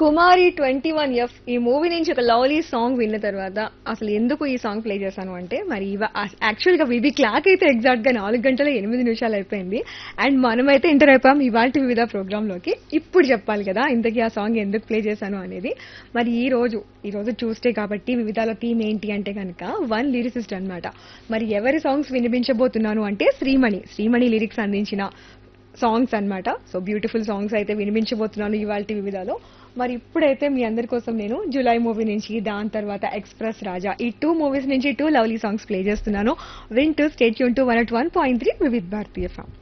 కుమారి twenty one F ఈ movie నుంచి ఒక లవ్లీ సాంగ్ విన్న తర్వాత అసలు ఎందుకు ఈ సాంగ్ ప్లే చేశాను అంటే మరి యాక్చువల్ గా వివి క్లాక్ అయితే ఎగ్జాక్ట్ గా నాలుగు గంటల ఎనిమిది నిమిషాలు అయిపోయింది అండ్ మనమైతే ఎంటర్ అయిపోయాం ఇవాళ వివిధ ప్రోగ్రామ్ లోకి ఇప్పుడు చెప్పాలి కదా ఇంతకీ ఆ సాంగ్ ఎందుకు ప్లే చేశాను అనేది మరి ఈ రోజు ఈ రోజు ట్యూస్డే కాబట్టి వివిధాల థీమ్ ఏంటి అంటే కనుక వన్ లిరిసిస్ట్ అన్నమాట మరి ఎవరి సాంగ్స్ వినిపించబోతున్నాను అంటే శ్రీమణి శ్రీమణి లిరిక్స్ అందించిన సాంగ్స్ అన్నమాట సో బ్యూటిఫుల్ సాంగ్స్ అయితే వినిపించబోతున్నాను ఇవాళ వివిధాలో మరి ఇప్పుడైతే మీ అందరి కోసం నేను జూలై మూవీ నుంచి దాని తర్వాత ఎక్స్ప్రెస్ రాజా ఈ టూ మూవీస్ నుంచి టూ లవ్లీ సాంగ్స్ ప్లే చేస్తున్నాను వింటూ stay tuned to one at one point three Vividh Bharati form